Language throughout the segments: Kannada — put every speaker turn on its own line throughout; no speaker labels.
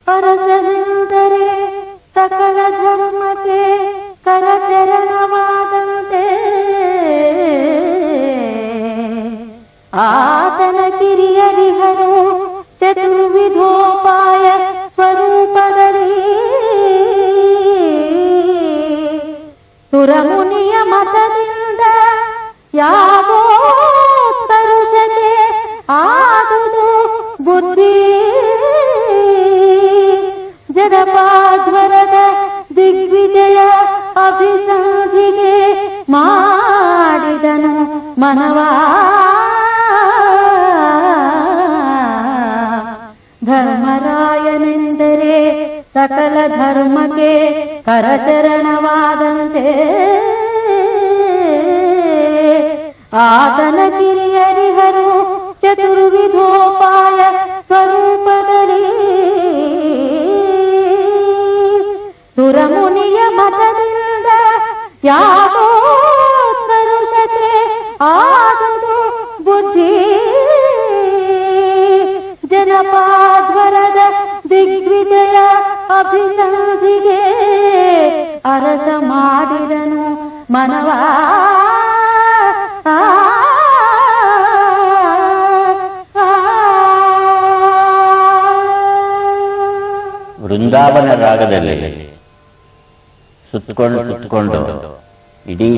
ಅರಸನೆಂದರೆ ಸಕಲ ಧರ್ಮಕ್ಕೆ ಕರಚರಣವಾದಂತೆ ಆತನ ಕಿರಿಯರಿಹರು ಚತುರ್ವಿಧೋಪಾಯ ಸ್ವರೂಪದಲ್ಲಿ ಸುರಮುನಿಯ ಮತದಿಂದ ಯಾವೋ ತರುಷತೆ ಆದುದು ಬುದ್ಧಿ ಜಡಪಾಧ್ವರದ ದಿಗ್ವಿಜಯ ಅಭಿಸಂಧಿಗೆ ಮಾಡಿದನು ಮನವಾ ಧರ್ಮರಾಯನೆಂದರೆ ಸಕಲ ಧರ್ಮಕ್ಕೆ ಕರಚರಣವಾದಂತೆ ಆತನ ಕಿರಿಯರಿಹರು ಚತುರ್ವಿಧೋಪಾಯ ಸ್ವರೂಪದಲ್ಲಿ ಸುರಮುನಿಯ ಮತದಿಂದ ಯಾವೋ ತರುಷತೆ ಆದುದು ಬುದ್ಧಿ ಜನಪಾಧ್ವರದ ದಿಗ್ವಿಜಯ ಅಭಿಸಂಧಿಗೆ ಅರಸ ಮಾಡಿದನು ಮನವಾ ಆ, ಆ,
ವೃಂದಾವನ ರಾಗದಲ್ಲಿ ಸುತ್ತಕೊಂಡು ಸುತ್ತಕೊಂಡು ಇಡೀ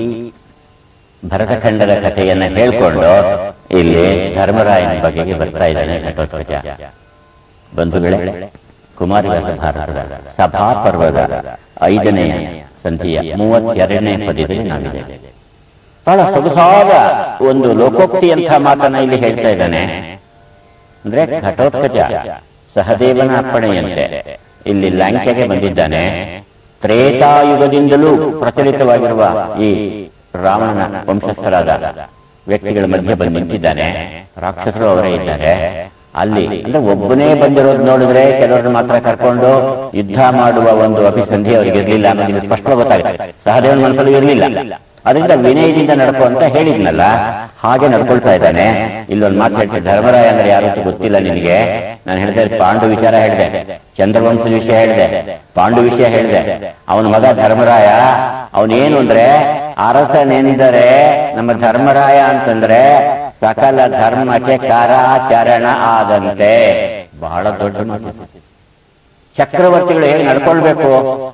ಭರತಖಂಡದ ಕಥೆಯನ್ನ ಹೇಳ್ಕೊಂಡು ಇಲ್ಲಿ ಧರ್ಮರಾಯನ ಬಗೆಗೆ ಬರ್ತಾ ಇದ್ದಾನೆ ಘಟೋತ್ಕಚ ಬಂಧುಗಳೇ ಕುಮಾರವ್ಯಾಸ ಭಾರತದ ಸಭಾ ಪರ್ವದ ಐದನೆಯ ಸಂಧಿಯ ಮೂವತ್ತೆರಡನೇ ಪದ್ಯದಲ್ಲಿ ನಾವಿದ್ದೇವೆ ಬಹಳ ಸೊಗಸಾದ ಒಂದು ಲೋಕೋಕ್ತಿಯಂಥ ಮಾತನ್ನ ಇಲ್ಲಿ ಹೇಳ್ತಾ ಇದ್ದಾನೆ ಅಂದ್ರೆ ಘಟೋತ್ಕಚ ಸಹದೇವನ ಅಪ್ಪಣೆಯಂತೆ ಇಲ್ಲಿ ಲಂಕೆಗೆ ಬಂದಿದ್ದಾನೆ ತ್ರೇತಾಯುಗದಿಂದಲೂ ಪ್ರಚಲಿತವಾಗಿರುವ ಈ ರಾವಣನ ವಂಶಸ್ಥರಾದ ವ್ಯಕ್ತಿಗಳ ಮಧ್ಯೆ ಬಂದು ನಿಂತಿದ್ದಾನೆ ರಾಕ್ಷಸರು ಅವರೇ ಇದ್ದಾರೆ ಅಲ್ಲಿ ಅಂದ್ರೆ ಒಬ್ಬನೇ ಬಂದಿರೋದು ನೋಡಿದ್ರೆ ಕೆಲವರು ಮಾತ್ರ ಕರ್ಕೊಂಡು ಯುದ್ಧ ಮಾಡುವ ಒಂದು ಅಭಿಸಂಧಿ ಅವರಿಗೆ ಇರಲಿಲ್ಲ ಅನ್ನೋದು ಇಲ್ಲಿ ಸ್ಪಷ್ಟವಾಗಿ ಗೊತ್ತಾಗುತ್ತೆ ಸಹದೇವನ ಮನಸ್ಸಲ್ಲಿ ಇರಲಿಲ್ಲ ಅದರಿಂದ ವಿನಯದಿಂದ ನಡ್ಕೊ ಅಂತ ಹೇಳಿದ್ನಲ್ಲ ಹಾಗೆ ನಡ್ಕೊಳ್ತಾ ಇದ್ದಾನೆ ಇಲ್ಲೊಂದು ಮಾತು ಹೇಳ್ತೀನಿ ಧರ್ಮರಾಯ ಅಂದ್ರೆ ಯಾರು ಅಂತ ಗೊತ್ತಿಲ್ಲ ನಿನಗೆ ನಾನು ಹೇಳಿದೆ ಪಾಂಡು ವಿಚಾರ ಹೇಳಿದೆ ಚಂದ್ರವಂಶದ ವಿಷಯ ಹೇಳಿದೆ ಪಾಂಡು ವಿಷಯ ಹೇಳಿದೆ ಅವನ ಮಗ ಧರ್ಮರಾಯ ಅವನೇನು ಅಂದ್ರೆ ಅರಸನೆಂದರೆ ನಮ್ಮ ಧರ್ಮರಾಯ ಅಂತಂದ್ರೆ ಸಕಲ ಧರ್ಮಕ್ಕೆ ಕಾರಾಚರಣ ಆದಂತೆ ಬಹಳ ದೊಡ್ಡ ಮಾತು ಚಕ್ರವರ್ತಿಗಳು ಹೇಗೆ ನಡ್ಕೊಳ್ಬೇಕು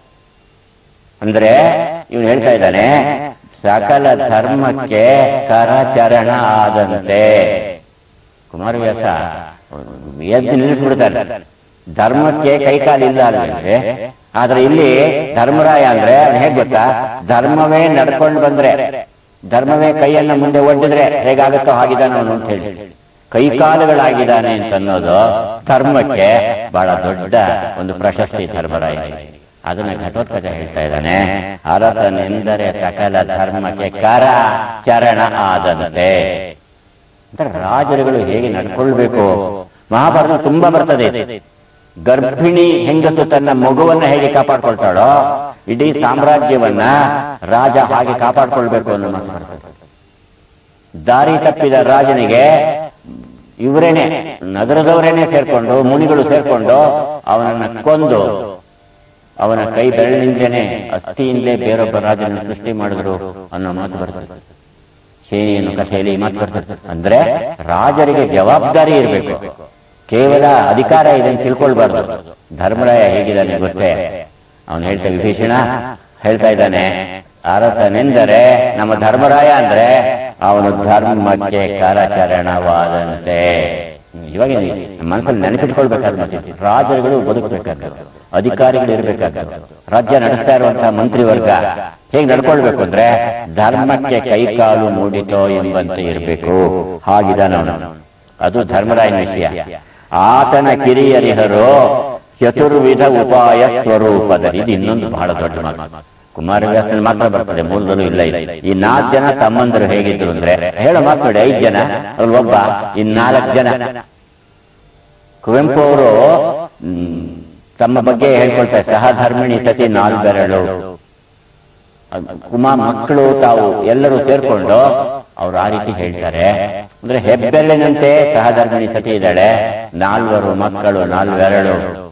ಅಂದ್ರೆ ಇವನು ಹೇಳ್ತಾ ಇದ್ದಾನೆ ಸಕಲ ಧರ್ಮಕ್ಕೆ ಕರಚರಣ ಆದಂತೆ ಕುಮಾರವ್ಯಾಸ ಎದ್ದು ನಿಲ್ಲಿಸ್ಬಿಡ್ತಾರೆ ಧರ್ಮಕ್ಕೆ ಕೈಕಾಲಿಲ್ಲ ಅಲ್ವೇ ಆದ್ರೆ ಇಲ್ಲಿ ಧರ್ಮರಾಯ ಅಂದ್ರೆ ಅವ್ನು ಹೇಗ್ ಗೊತ್ತಾ ಧರ್ಮವೇ ನಡ್ಕೊಂಡು ಬಂದ್ರೆ ಧರ್ಮವೇ ಕೈಯನ್ನ ಮುಂದೆ ಒಡ್ಡಿದ್ರೆ ಹೇಗಾಗುತ್ತೋ ಹಾಗಿದ್ದಾನೆ ಅವನು ಅಂತ ಹೇಳಿ ಕೈಕಾಲುಗಳಾಗಿದ್ದಾನೆ ಅಂತ ಅನ್ನೋದು ಧರ್ಮಕ್ಕೆ ಬಹಳ ದೊಡ್ಡ ಒಂದು ಪ್ರಶಸ್ತಿ ಧರ್ಮರಾಯ ಅದನ್ನ ಘಟೋತ್ಕಚ ಹೇಳ್ತಾ ಇದ್ದಾನೆ ಅರಸನೆಂದರೆ ಸಕಲ ಧರ್ಮಕ್ಕೆ ಕರ ಚರಣ ಆದಂತೆ ಅಂದ್ರೆ ರಾಜರುಗಳು ಹೇಗೆ ನಡ್ಕೊಳ್ಬೇಕು ಮಹಾಭಾರತ ತುಂಬಾ ಬರ್ತದೆ ಗರ್ಭಿಣಿ ಹೆಂಗಸು ತನ್ನ ಮಗುವನ್ನ ಹೇಗೆ ಕಾಪಾಡ್ಕೊಳ್ತಾಳೋ ಇಡೀ ಸಾಮ್ರಾಜ್ಯವನ್ನ ರಾಜ ಹಾಗೆ ಕಾಪಾಡ್ಕೊಳ್ಬೇಕು ಅನ್ನೋ ಮಾತು ಬರ್ತದೆ ದಾರಿ ತಪ್ಪಿದ ರಾಜನಿಗೆ ಇವರೇನೆ ನಗರದವರೇನೆ ಸೇರ್ಕೊಂಡು ಮುನಿಗಳು ಸೇರ್ಕೊಂಡು ಅವನನ್ನ ಕೊಂದು ಅವನ ಕೈ ಬೆರಳಿನಿಂದಲೇ ಅಸ್ಥಿಯಿಂದಲೇ ಬೇರೊಬ್ಬ ರಾಜನ ಸೃಷ್ಟಿ ಮಾಡಿದ್ರು ಅನ್ನೋ ಮಾತು ಬರ್ತದೆ ಸೇನೆಯನ್ನು ಕಥೆಯಲ್ಲಿ ಈ ಮಾತು ಬರ್ತದೆ ಅಂದ್ರೆ ರಾಜರಿಗೆ ಜವಾಬ್ದಾರಿ ಇರಬೇಕು ಕೇವಲ ಅಧಿಕಾರ ಇದೆ ಅಂತ ತಿಳ್ಕೊಳ್ಬಾರ್ದು ಧರ್ಮರಾಯ ಹೇಗಿದ್ದಾನೆ ಗೊತ್ತೇ ಅವನು ಹೇಳ್ತಾ ವಿಭೀಷಣ ಹೇಳ್ತಾ ಇದ್ದಾನೆ ಅರಸನೆಂದರೆ ನಮ್ಮ ಧರ್ಮರಾಯ ಅಂದ್ರೆ ಅವನು ಧರ್ಮಕ್ಕೆ ಕರಚರಣವಾದಂತೆ ಇವಾಗ ನಮ್ಮ ಮನಸ್ಸಲ್ಲಿ ನೆನಪಿಟ್ಕೊಳ್ಬೇಕಾದ ಮತ್ತೆ ರಾಜರುಗಳು ಬದುಕಬೇಕಾಗ್ತದೆ ಅಧಿಕಾರಿಗಳು ಇರಬೇಕಾಗ್ತದೆ ರಾಜ್ಯ ನಡೆಸ್ತಾ ಇರುವಂತಹ ಮಂತ್ರಿವರ್ಗ ಹೇಗೆ ನಡ್ಕೊಳ್ಬೇಕು ಅಂದ್ರೆ ಧರ್ಮಕ್ಕೆ ಕೈಕಾಲು ಮೂಡಿತೋ ಎಂಬಂತೆ ಇರಬೇಕು ಹಾಗಿದಾನವನು ಅದು ಧರ್ಮರಾಯನ ವಿಷಯ ಆತನ ಕಿರಿಯರಿಹರು ಚತುರ್ವಿಧ ಉಪಾಯ ಸ್ವರೂಪದಲ್ಲಿ ಇದು ಇನ್ನೊಂದು ಬಹಳ ದೊಡ್ಡ ಮಾತು ಕುಮಾರವ್ಯಾಸನ ಮಾತ್ರ ಬರ್ತದೆ ಮೂಲದಲ್ಲೂ ಇಲ್ಲ ಇದೆ ಈ ನಾಲ್ಕು ಜನ ತಮ್ಮಂದರು ಹೇಗಿದ್ರು ಅಂದ್ರೆ ಹೇಳೋ ಮಾತನಾಡಿ ಐದು ಜನ ಅದ್ರಲ್ಲಿ ಒಬ್ಬ ಇನ್ ನಾಲ್ಕು ಜನ ಕುವೆಂಪು ಅವರು ಹ್ಮ್, ತಮ್ಮ ಬಗ್ಗೆ ಹೇಳ್ಕೊಳ್ತಾರೆ ಸಹಧರ್ಮಿಣಿ ಸತಿ ನಾಲ್ಬೆರಳು ಕುಮಾರ್ ಮಕ್ಕಳು ತಾವು ಎಲ್ಲರೂ ಸೇರ್ಕೊಂಡು ಅವ್ರು ಆ ರೀತಿ ಹೇಳ್ತಾರೆ ಅಂದ್ರೆ ಹೆಬ್ಬೆರಳಿನಂತೆ ಸಹಧರ್ಮಿಣಿ ಸತಿ ಇದ್ದಾಳೆ ನಾಲ್ವರು ಮಕ್ಕಳು ನಾಲ್ವೆರಳು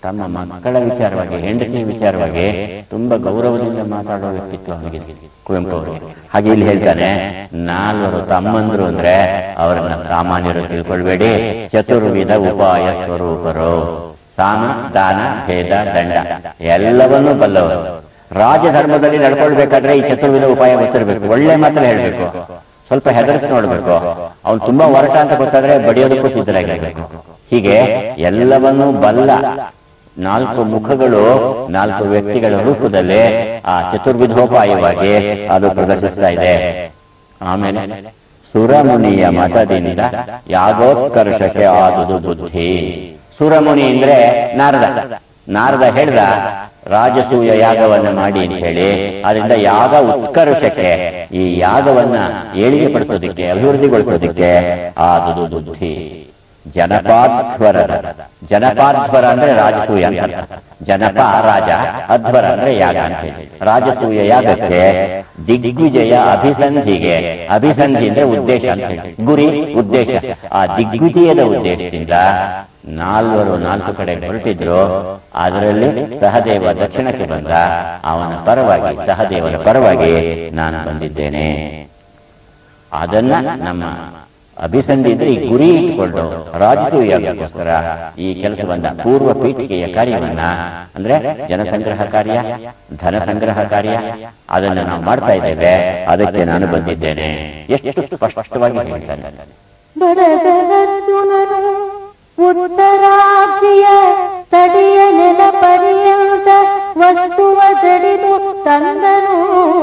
ತಮ್ಮ ಮಕ್ಕಳ ವಿಚಾರವಾಗಿ ಹೆಂಡತಿ ವಿಚಾರವಾಗಿ ತುಂಬಾ ಗೌರವದಿಂದ ಮಾತಾಡೋ ವ್ಯಕ್ತಿತ್ವ ಅವನಿಗೆ ಕುವೆಂಪು ಅವರಿಗೆ ಹಾಗೆ ಇಲ್ಲಿ ಹೇಳ್ತಾನೆ ನಾಲ್ವರು ತಮ್ಮಂದ್ರು ಅಂದ್ರೆ ಅವರನ್ನ ಸಾಮಾನ್ಯರು ತಿಳ್ಕೊಳ್ಬೇಡಿ ಚತುರ್ವಿಧ ಉಪಾಯ ಸ್ವರೂಪರು ಸಾಮ ದಾನ ಭೇದ ದಂಡ ಎಲ್ಲವನ್ನೂ ಬಲ್ಲವರು ರಾಜಧರ್ಮದಲ್ಲಿ ನಡ್ಕೊಳ್ಬೇಕಾದ್ರೆ ಈ ಚತುರ್ವಿಧ ಉಪಾಯ ಗೊತ್ತಿರಬೇಕು ಒಳ್ಳೆ ಮಾತ್ರ ಹೇಳ್ಬೇಕು ಸ್ವಲ್ಪ ಹೆದರಿಸಿ ನೋಡ್ಬೇಕು ಅವ್ನು ತುಂಬಾ ಹೊರಟ ಅಂತ ಗೊತ್ತಾದ್ರೆ ಬಡಿಯೋದಕ್ಕೂ ಸಿದ್ಧರಾಗಿರ್ಬೇಕು ಹೀಗೆ ಎಲ್ಲವನ್ನೂ ಬಲ್ಲ ನಾಲ್ಕು ಮುಖಗಳು ನಾಲ್ಕು ವ್ಯಕ್ತಿಗಳ ರೂಪದಲ್ಲಿ ಆ ಚತುರ್ವಿಧೋಪಾಯವಾಗಿ ಅದು ಪ್ರದರ್ಶಿಸ್ತಾ ಇದೆ ಆಮೇಲೆ ಸುರಮುನಿಯ ಮತದಿಂದ ಯಾಗೋತ್ಕರ್ಷಕ್ಕೆ ಆದುದು ಬುದ್ಧಿ ಸುರಮುನಿ ಅಂದ್ರೆ ನಾರದ ನಾರದ ಹೇಳ್ದ ರಾಜಸೂಯ ಯಾಗವನ್ನ ಮಾಡಿ ಅಂತ ಹೇಳಿ ಅದರಿಂದ ಯಾಗ ಉತ್ಕರ್ಷಕ್ಕೆ ಈ ಯಾಗವನ್ನ ಏಳಿಗೆ ಪಡಿಸೋದಿಕ್ಕೆ ಅಭಿವೃದ್ಧಿಗೊಳಿಸೋದಿಕ್ಕೆ ಆದುದು ಬುದ್ಧಿ ಜನಪಾಧ್ವರ ಜನಪಾಧ್ವರ ಅಂದ್ರೆ ರಾಜಸೂಯ ಅಂತ ಅರ್ಥ. ಜನಪ ರಾಜ ಅಧ್ವರ ಅಂದ್ರೆ ಯಾಗ ಅಂತ ಹೇಳಿ ರಾಜಸೂಯ ಯಾಗಕ್ಕೆ ದಿಗ್ವಿಜಯ ಅಭಿಸಂಧಿಗೆ ಅಭಿಸಂಧಿ ಅಂದ್ರೆ ಉದ್ದೇಶ ಅಂತ ಹೇಳಿ ಗುರಿ ಉದ್ದೇಶ ಆ ದಿಗ್ವಿಜಯದ ಉದ್ದೇಶದಿಂದ ನಾಲ್ವರು ನಾಲ್ಕು ಕಡೆ ಹೊರಟಿದ್ರು ಅದರಲ್ಲಿ ಸಹದೇವ ದಕ್ಷಿಣಕ್ಕೆ ಬಂದ ಅವನ ಪರವಾಗಿ ಸಹದೇವನ ಪರವಾಗಿ ನಾನು ಬಂದಿದ್ದೇನೆ ಅದನ್ನ ನಮ್ಮ ಅಭಿಸಂಧಿ ಅಂದ್ರೆ ಈ ಗುರಿ ಇಟ್ಟುಕೊಂಡು ರಾಜಕೀಯಕ್ಕೋಸ್ಕರ ಈ ಕೆಲಸವನ್ನ ಪೂರ್ವ ಪೀಠಿಕೆಯ ಕಾರ್ಯವನ್ನ ಅಂದ್ರೆ ಜನಸಂಗ್ರಹ ಕಾರ್ಯ ಧನ ಸಂಗ್ರಹ ಕಾರ್ಯ ಅದನ್ನ ನಾವು ಮಾಡ್ತಾ ಇದ್ದೇವೆ ಅದಕ್ಕೆ ನಾನು ಬಂದಿದ್ದೇನೆ ಎಷ್ಟು ಸ್ಪಷ್ಟವಾಗಿ ಹೇಳ್ತಾನೆ
ಬರದರ್ಜುನನು ಉತ್ತರಾಭಿಯ ತಡಿಯ ನೆಲ ಪರ್ಯಂತ ವಸ್ತುವ ಜಡಿದು ತಂದನು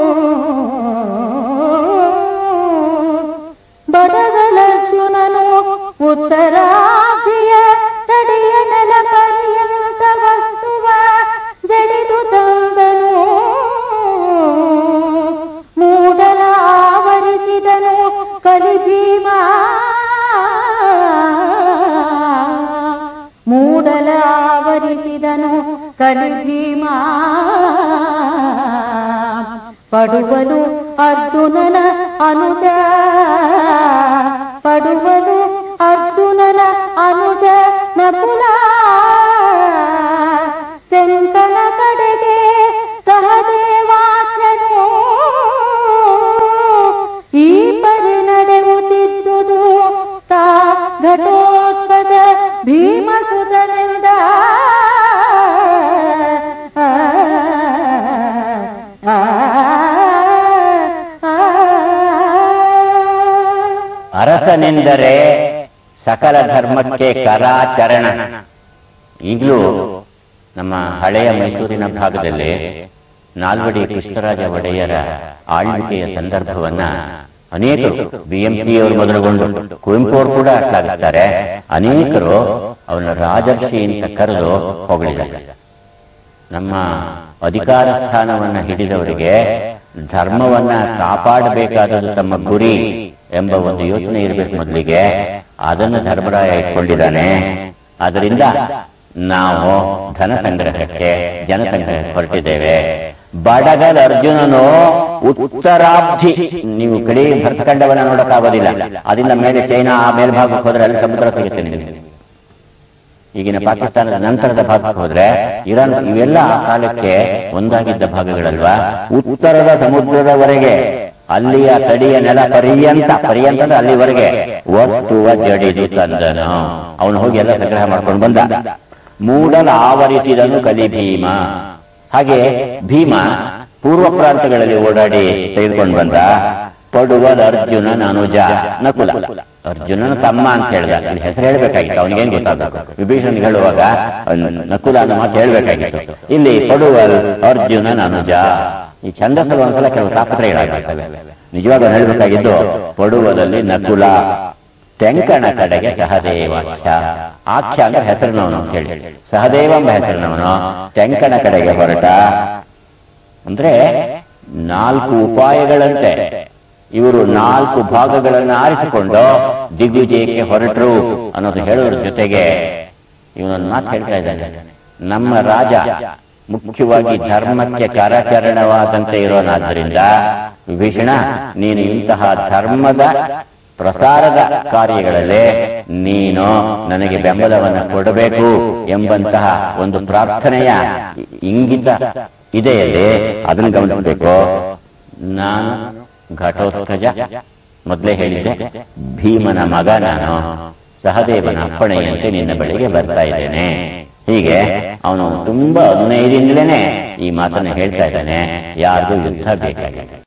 ಬಡದಲರ್ಜುನನು ಉತ್ತರಾಭಿಯ ತಡಿಯ ನೆಲ ಪರ್ಯಂತ ವಸ್ತುವ ಜಡಿದು ತಂದನು ಮೂಡಲ ಆವರಿಸಿದನು ಕಲಿಭೀಮ ಮೂಡಲ ಆವರಿಸಿದನು ಕಲಿಭೀಮ ಪಡುವನು ಅರ್ಜುನನ ಅನುಜ ಪಡುವನು ಅರ್ಜುನನ ಅನುಜ ನಕುಲ ಶಂಕನ ಕಡೆಗೆ ಸಹದೇವಾಜ್ಞನು ಈ ಪರಿ ನಡೆಯುತ್ತಿದ್ದುದು ತಾ ಘಟೋತ್ಪದ ಭೀಮಸುತನಿಂದ ಆ, ಆ, ಆ,
ಅರಸನೆಂದರೆ ಸಕಲ ಧರ್ಮಕ್ಕೆ ಕರಾಚರಣ ಈಗಲೂ ನಮ್ಮ ಹಳೆಯ ಮೈಸೂರಿನ ಭಾಗದಲ್ಲಿ ನಾಲ್ವಡಿ ಕೃಷ್ಣರಾಜ ಒಡೆಯರ ಆಳ್ವಿಕೆಯ ಸಂದರ್ಭವನ್ನ ಅನೇಕರು ಬಿಎಂಪಿಯವರು ಮೊದಲುಗೊಂಡು ಕುವೆಂಪು ಅವರು ಕೂಡ ಸಾಗಿಸ್ತಾರೆ ಅನೇಕರು ಅವನ ರಾಜರ್ಷಿ ಅಂತ ಕರೆದು ಹೊಗಳಿದ್ದಾರೆ ನಮ್ಮ ಅಧಿಕಾರ ಸ್ಥಾನವನ್ನ ಹಿಡಿದವರಿಗೆ ಧರ್ಮವನ್ನ ಕಾಪಾಡಬೇಕಾದದ್ದು ತಮ್ಮ ಗುರಿ ಎಂಬ ಒಂದು ಯೋಚನೆ ಇರಬೇಕು ಮೊದಲಿಗೆ ಅದನ್ನು ಧರ್ಮರಾಯ ಇಟ್ಕೊಂಡಿದ್ದಾನೆ ಅದರಿಂದ ನಾವು ಧನ ಸಂಗ್ರಹಕ್ಕೆ ಜನಸಂಗ್ರಹಕ್ಕೆ ಹೊರಟಿದ್ದೇವೆ ಬಡಗದ ಅರ್ಜುನನು ಉತ್ತರಾಬ್ಧಿ ನೀವು ಕಡೆ ಭರತಖಂಡವನ್ನ ನೋಡಕ್ಕಾಗೋದಿಲ್ಲ ಅದರಿಂದ ಮೇಲೆ ಚೈನಾ ಆ ಮೇಲ್ಭಾಗಕ್ಕೆ ಹೋದ್ರೆ ಅಲ್ಲಿ ಸಮುದ್ರ ಸಿಗುತ್ತೆ ನಿಮಗೆ ಈಗಿನ ಪಾಕಿಸ್ತಾನದ ನಂತರದ ಭಾಗಕ್ಕೆ ಹೋದ್ರೆ ಇರಾನ್ ಇವೆಲ್ಲ ಆ ಕಾಲಕ್ಕೆ ಒಂದಾಗಿದ್ದ ಭಾಗಗಳಲ್ವಾ ಉತ್ತರದ ಸಮುದ್ರದವರೆಗೆ ಅಲ್ಲಿಯ ತಡಿಯ ನೆಲ ಪರ್ಯಂತ ಪರ್ಯಂತ ಅಂದ್ರೆ ಅಲ್ಲಿವರೆಗೆ ಒತ್ತುವ ಜಡಿದು ತಂದನು ಅವನು ಹೋಗಿ ಎಲ್ಲ ಸಂಗ್ರಹ ಮಾಡ್ಕೊಂಡು ಬಂದ ಮೂಡಲ ಆವರಿಸಿದನು ಕಲಿ ಭೀಮ ಹಾಗೆ ಭೀಮ ಪೂರ್ವ ಪ್ರಾಂತಗಳಲ್ಲಿ ಓಡಾಡಿ ತೆಗೆದುಕೊಂಡು ಬಂದ ಪಡುವದ ಅರ್ಜುನ ಅನುಜ ನಕುಲ ಅರ್ಜುನನ ತಮ್ಮ ಅಂತ ಹೇಳ್ದ ಅಲ್ಲಿ ಹೆಸರು ಹೇಳ್ಬೇಕಾಗಿತ್ತು ಅವನಿಗೇನ್ ಗೊತ್ತಾಗಬೇಕು ವಿಭೀಷಣ್ ಹೇಳುವಾಗ ಅವ್ನು ನಕುಲ ಅನ್ನೋ ಮಾತು ಹೇಳ್ಬೇಕಾಗಿತ್ತು ಇಲ್ಲಿ ಪಡುವಲ್ ಅರ್ಜುನ ಅನುಜ ಈ ಛಂದಸ್ಸಲ್ಲಿ ಒಂದ್ಸಲ ಕೆಲವು ತಾಪತ್ರಯಗಳಾಗ್ತವೆ ನಿಜವಾಗ ಹೇಳ್ಬೇಕಾಗಿದ್ದು ಪಡುವದಲ್ಲಿ ನಕುಲ ತೆಂಕಣ ಕಡೆಗೆ ಸಹದೇವಾಖ್ಯ ಆಖ್ಯ ಅಂದ್ರೆ ಹೆಸರಿನವನು ಅಂತ ಹೇಳಿ ಸಹದೇವ ಎಂಬ ಹೆಸರಿನವನು ತೆಂಕಣ ಕಡೆಗೆ ಹೊರಟ ಅಂದ್ರೆ ನಾಲ್ಕು ಉಪಾಯಗಳಂತೆ ಇವರು ನಾಲ್ಕು ಭಾಗಗಳನ್ನು ಆರಿಸಿಕೊಂಡು ದಿಗ್ವಿಜಯಕ್ಕೆ ಹೊರಟರು ಅನ್ನೋದು ಹೇಳೋದ್ರ ಜೊತೆಗೆ ಇವನೊಂದು ಮಾತು ಹೇಳ್ತಾ ಇದ್ದಾನೆ ನಮ್ಮ ರಾಜ ಮುಖ್ಯವಾಗಿ ಧರ್ಮಕ್ಕೆ ಕರಚರಣವಾದಂತೆ ಇರೋನಾದ್ರಿಂದ ವಿಭೀಷಣ ನೀನು ಇಂತಹ ಧರ್ಮದ ಪ್ರಸಾರದ ಕಾರ್ಯಗಳಲ್ಲಿ ನೀನು ನನಗೆ ಬೆಂಬಲವನ್ನು ಕೊಡಬೇಕು ಎಂಬಂತಹ ಒಂದು ಪ್ರಾರ್ಥನೆಯ ಇಂಗಿತ ಇದೆಯಲ್ಲೇ ಅದನ್ನು ಗಮನಿಸಬೇಕು ನಾನು ಘಟೋತ್ಕಜ ಮೊದಲೇ ಹೇಳಿದ್ದೆ ಭೀಮನ ಮಗ ನಾನು ಸಹದೇವನ ಅಪ್ಪಣೆಯಂತೆ ನಿನ್ನ ಬಳಿಗೆ ಬರ್ತಾ ಇದ್ದೇನೆ ಹೀಗೆ ಅವನು ತುಂಬಾ ಹದಿನೈದಿಂದಲೇ ಈ ಮಾತನ್ನು ಹೇಳ್ತಾ ಇದ್ದಾನೆ ಯಾರಿಗೂ ಯುದ್ಧ ಬೇಕಾಗಿದೆ